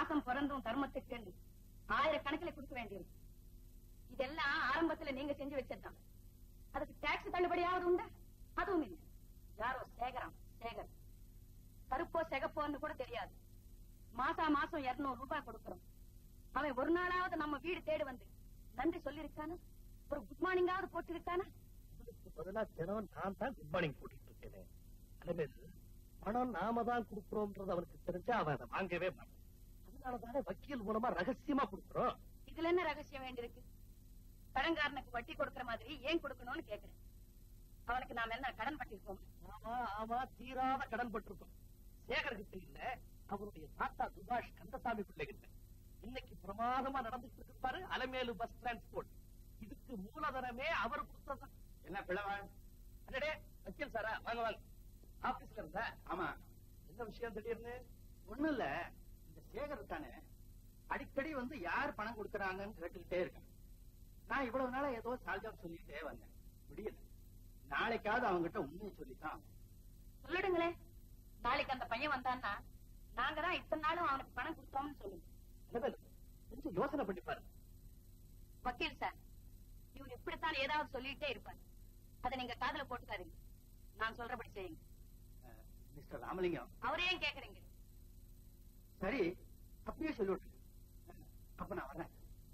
மாசம் பிறந்தும் தர்மத்துக்கு ஆயிரக்கணக்கில் கொடுக்க வேண்டியிருக்கு இதெல்லாம் ஆரம்பத்துல நீங்க செஞ்சு வச்சதுதான் அதுக்கு டாக்ஸ் தள்ளுபடியாவது உண்டா அதுவும் இல்லை யாரோ சேகரம் சேகர் கருப்போ சிகப்போன்னு கூட தெரியாது மாசா மாசம் இருநூறு ரூபாய் கொடுக்கறோம் அவன் ஒரு நாளாவது நம்ம வீடு தேடி வந்து நன்றி சொல்லிருக்கானா ஒரு குட் மார்னிங்காவது போட்டு இருக்கானா அதுக்கு பதிலா தினம் நான் தான் குட் மார்னிங் போட்டுட்டு இருக்கேனே அனிமேல் பணம் நாம தான் கொடுக்கிறோம்ன்றது அவனுக்கு தெரிஞ்சா அவன் அதை வாங்கவே மாட்டான் அதனாலதானே வக்கீல் மூலமா ரகசியமா கொடுக்கிறோம் இதுல என்ன ரகசியம் வேண்டியிருக்கு கடன்காரனுக்கு வட்டி கொடுக்கற மாதிரி ஏன் கொடுக்கணும்னு கேக்குறேன் அவனுக்கு நாம என்ன கடன் பட்டிருக்கோம் ஆமா ஆமா தீராத கடன் பட்டிருக்கோம் சேகர் கிட்ட இல்ல அவருடைய தாத்தா சுபாஷ் கந்தசாமி பிள்ளை கிட்ட இன்னைக்கு பிரமாதமா நடந்துட்டு இருக்கு பாரு அலமேலு பஸ் டிரான்ஸ்போர்ட் இதுக்கு மூலதனமே அவர் கொடுத்ததான் என்ன பிள்ளவா அடடே வக்கீல் சாரா வாங்க வாங்க ஆபீஸ்ல இருந்தா ஆமா என்ன விஷயம் திடீர்னு ஒண்ணும் இல்ல இந்த சேகர் இருக்கானே அடிக்கடி வந்து யார் பணம் கொடுக்கறாங்கன்னு கேட்டுக்கிட்டே இருக்கான் நான் இவ்வளவு நாளா ஏதோ சால்ஜா சொல்லிட்டே வந்தேன் முடியல நாளைக்காவது அவங்கிட்ட உண்மையை சொல்லித்தான் ஆகணும். சொல்லிடுங்களே நாளைக்கு அந்த பையன் வந்தான்னா நாங்க தான் இத்தனை நாளும் அவனுக்கு பணம் கொடுத்தோம்னு சொல்லுங்க அனிமேல் கொஞ்சம் யோசனை பண்ணி பாரு வக்கீல் சார் இவர் இப்படித்தான் ஏதாவது சொல்லிட்டே இருப்பார் அதை நீங்க காதுல போட்டுக்காதீங்க நான் சொல்றபடி செய்யுங்க அஹ், மிஸ்டர் ராமலிங்கம் அவரே ஏன் கேக்குறீங்க சரி அப்படியே சொல்லிவிட்டு அப்ப நான் வரேன்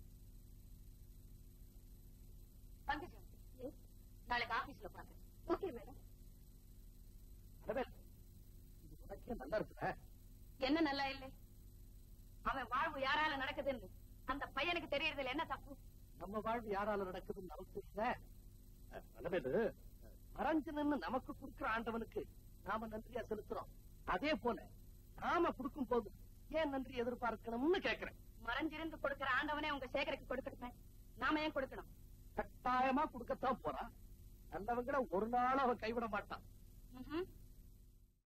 பங்கஜம் நாளைக்கு ஆபீஸ்ல பாக்குறேன் ஓகே மேடம் அனிமேல் இது உனக்கே நல்லா இருக்குல்ல என்ன நல்லா இல்லை அவன் வாழ்வு யாரால நடக்குதுன்னு அந்த பையனுக்கு தெரியறதுல என்ன தப்பு நம்ம வாழ்வு யாரால நடக்குதுன்னு நமக்கு தெரியல அஹ், அனிமேல் அஹ், மறைஞ்சு நின்னு நமக்கு கொடுக்கிற ஆண்டவனுக்கு நாம நன்றியா செலுத்துறோம் அதே போல நாம கொடுக்கும் போது ஏன் நன்றி எதிர்பார்க்கணும்னு கேக்குறேன் மறைஞ்சிருந்து கொடுக்கிற ஆண்டவனே உங்க சேகருக்கு கொடுக்கட்டுமே நாம ஏன் கொடுக்கணும் கட்டாயமா கொடுக்கத்தான் போறான் நல்லவங்கள ஒரு நாள் அவன் கைவிட மாட்டான் ம்ஹும்.